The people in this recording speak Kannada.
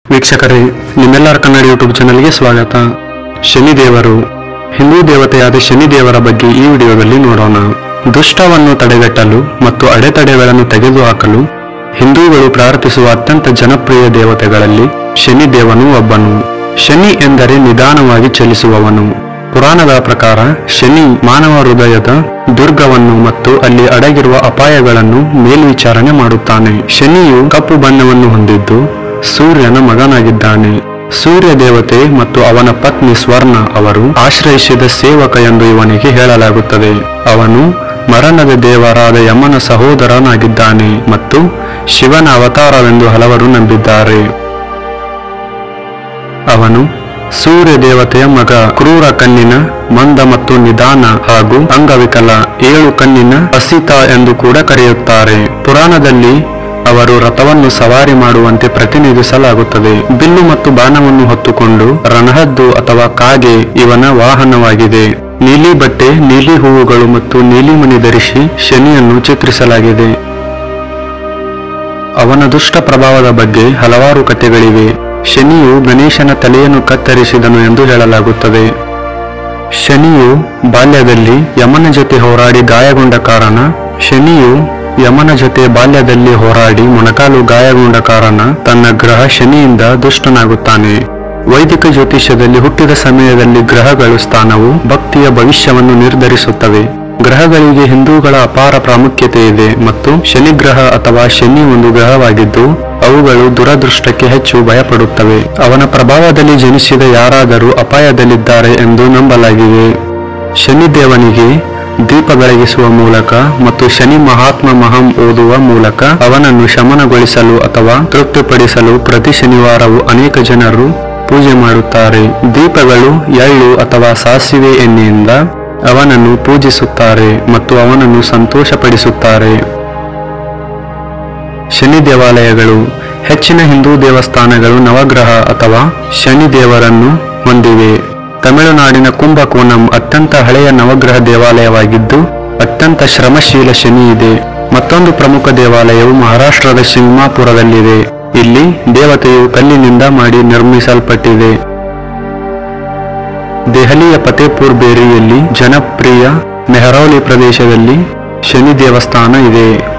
ವೀಕ್ಷಕರೇ ನಿಮ್ಮೆಲ್ಲರ ಕನ್ನಡ ಯೂಟ್ಯೂಬ್ ಚಾನಲ್ಗೆ ಸ್ವಾಗತ ಶನಿದೇವರು ಹಿಂದೂ ದೇವತೆಯಾದ ಶನಿದೇವರ ಬಗ್ಗೆ ಈ ವಿಡಿಯೋದಲ್ಲಿ ನೋಡೋಣ ದುಷ್ಟವನ್ನು ತಡೆಗಟ್ಟಲು ಮತ್ತು ಅಡೆತಡೆಗಳನ್ನು ತೆಗೆದುಹಾಕಲು ಹಿಂದೂಗಳು ಪ್ರಾರ್ಥಿಸುವ ಅತ್ಯಂತ ಜನಪ್ರಿಯ ದೇವತೆಗಳಲ್ಲಿ ಶನಿದೇವನು ಒಬ್ಬನು ಶನಿ ಎಂದರೆ ನಿಧಾನವಾಗಿ ಚಲಿಸುವವನು ಪುರಾಣದ ಪ್ರಕಾರ ಶನಿ ಮಾನವ ಹೃದಯದ ದುರ್ಗವನ್ನು ಮತ್ತು ಅಲ್ಲಿ ಅಡಗಿರುವ ಅಪಾಯಗಳನ್ನು ಮೇಲ್ವಿಚಾರಣೆ ಮಾಡುತ್ತಾನೆ ಶನಿಯು ಕಪ್ಪು ಬಣ್ಣವನ್ನು ಹೊಂದಿದ್ದು ಸೂರ್ಯನ ಮಗನಾಗಿದ್ದಾನೆ ಸೂರ್ಯ ದೇವತೆ ಮತ್ತು ಅವನ ಪತ್ನಿ ಸ್ವರ್ಣ ಅವರು ಆಶ್ರಯಿಸಿದ ಸೇವಕ ಎಂದು ಇವನಿಗೆ ಹೇಳಲಾಗುತ್ತದೆ ಅವನು ಮರಣದ ದೇವರಾದ ಯಮನ ಸಹೋದರನಾಗಿದ್ದಾನೆ ಮತ್ತು ಶಿವನ ಅವತಾರವೆಂದು ಹಲವರು ನಂಬಿದ್ದಾರೆ ಅವನು ಸೂರ್ಯ ದೇವತೆಯ ಮಗ ಕ್ರೂರ ಕಣ್ಣಿನ ಮಂದ ಮತ್ತು ನಿಧಾನ ಹಾಗೂ ಅಂಗವಿಕಲ ಏಳು ಕಣ್ಣಿನ ಅಸಿತ ಎಂದು ಕೂಡ ಕರೆಯುತ್ತಾರೆ ಪುರಾಣದಲ್ಲಿ ಅವರು ರಥವನ್ನು ಸವಾರಿ ಮಾಡುವಂತೆ ಪ್ರತಿನಿಧಿಸಲಾಗುತ್ತದೆ ಬಿಲ್ಲು ಮತ್ತು ಬಾಣವನ್ನು ಹೊತ್ತುಕೊಂಡು ರಣಹದ್ದು ಅಥವಾ ಕಾಗೆ ಇವನ ವಾಹನವಾಗಿದೆ ನೀಲಿ ಬಟ್ಟೆ ನೀಲಿ ಹೂವುಗಳು ಮತ್ತು ನೀಲಿ ಮಣಿ ಧರಿಸಿ ಶನಿಯನ್ನು ಚಿತ್ರಿಸಲಾಗಿದೆ ಅವನ ದುಷ್ಟ ಪ್ರಭಾವದ ಬಗ್ಗೆ ಹಲವಾರು ಕಥೆಗಳಿವೆ ಶನಿಯು ಗಣೇಶನ ತಲೆಯನ್ನು ಕತ್ತರಿಸಿದನು ಎಂದು ಹೇಳಲಾಗುತ್ತದೆ ಶನಿಯು ಬಾಲ್ಯದಲ್ಲಿ ಯಮನ ಜೊತೆ ಹೋರಾಡಿ ಗಾಯಗೊಂಡ ಕಾರಣ ಶನಿಯು ಯಮನ ಜೊತೆ ಬಾಲ್ಯದಲ್ಲಿ ಹೋರಾಡಿ ಮೊಣಕಾಲು ಗಾಯಗೊಂಡ ಕಾರಣ ತನ್ನ ಗ್ರಹ ಶನಿಯಿಂದ ದುಷ್ಟನಾಗುತ್ತಾನೆ ವೈದಿಕ ಜ್ಯೋತಿಷ್ಯದಲ್ಲಿ ಹುಟ್ಟಿದ ಸಮಯದಲ್ಲಿ ಗ್ರಹಗಳು ಸ್ಥಾನವು ಭಕ್ತಿಯ ಭವಿಷ್ಯವನ್ನು ನಿರ್ಧರಿಸುತ್ತವೆ ಗ್ರಹಗಳಿಗೆ ಹಿಂದೂಗಳ ಅಪಾರ ಪ್ರಾಮುಖ್ಯತೆ ಇದೆ ಮತ್ತು ಶನಿ ಗ್ರಹ ಅಥವಾ ಶನಿ ಒಂದು ಗ್ರಹವಾಗಿದ್ದು ಅವುಗಳು ದುರದೃಷ್ಟಕ್ಕೆ ಹೆಚ್ಚು ಭಯಪಡುತ್ತವೆ ಅವನ ಪ್ರಭಾವದಲ್ಲಿ ಜನಿಸಿದ ಯಾರಾದರೂ ಅಪಾಯದಲ್ಲಿದ್ದಾರೆ ಎಂದು ನಂಬಲಾಗಿದೆ ಶನಿದೇವನಿಗೆ ದೀಪ ಬೆಳಗಿಸುವ ಮೂಲಕ ಮತ್ತು ಶನಿ ಮಹಾತ್ಮ ಮಹಂ ಓದುವ ಮೂಲಕ ಅವನನ್ನು ಶಮನಗೊಳಿಸಲು ಅಥವಾ ತೃಪ್ತಿಪಡಿಸಲು ಪ್ರತಿ ಶನಿವಾರವೂ ಅನೇಕ ಜನರು ಪೂಜೆ ಮಾಡುತ್ತಾರೆ ದೀಪಗಳು ಎಳ್ಳು ಅಥವಾ ಸಾಸಿವೆ ಎಣ್ಣೆಯಿಂದ ಅವನನ್ನು ಪೂಜಿಸುತ್ತಾರೆ ಮತ್ತು ಅವನನ್ನು ಸಂತೋಷಪಡಿಸುತ್ತಾರೆ ಶನಿ ದೇವಾಲಯಗಳು ಹೆಚ್ಚಿನ ಹಿಂದೂ ದೇವಸ್ಥಾನಗಳು ನವಗ್ರಹ ಅಥವಾ ಶನಿ ದೇವರನ್ನು ಹೊಂದಿವೆ ತಮಿಳುನಾಡಿನ ಕುಂಭಕೋಣಂ ಅತ್ಯಂತ ಹಳೆಯ ನವಗ್ರಹ ದೇವಾಲಯವಾಗಿದ್ದು ಅತ್ಯಂತ ಶ್ರಮಶೀಲ ಶನಿ ಇದೆ ಮತ್ತೊಂದು ಪ್ರಮುಖ ದೇವಾಲಯವು ಮಹಾರಾಷ್ಟ್ರದ ಸಿಂಗ್ಮಾಪುರದಲ್ಲಿದೆ ಇಲ್ಲಿ ದೇವತೆಯು ಕಲ್ಲಿನಿಂದ ಮಾಡಿ ನಿರ್ಮಿಸಲ್ಪಟ್ಟಿದೆ ದೆಹಲಿಯ ಫತೇಪುರ್ ಬೇರಿಯಲ್ಲಿ ಜನಪ್ರಿಯ ಮೆಹರೌಲಿ ಪ್ರದೇಶದಲ್ಲಿ ಶನಿ ದೇವಸ್ಥಾನ ಇದೆ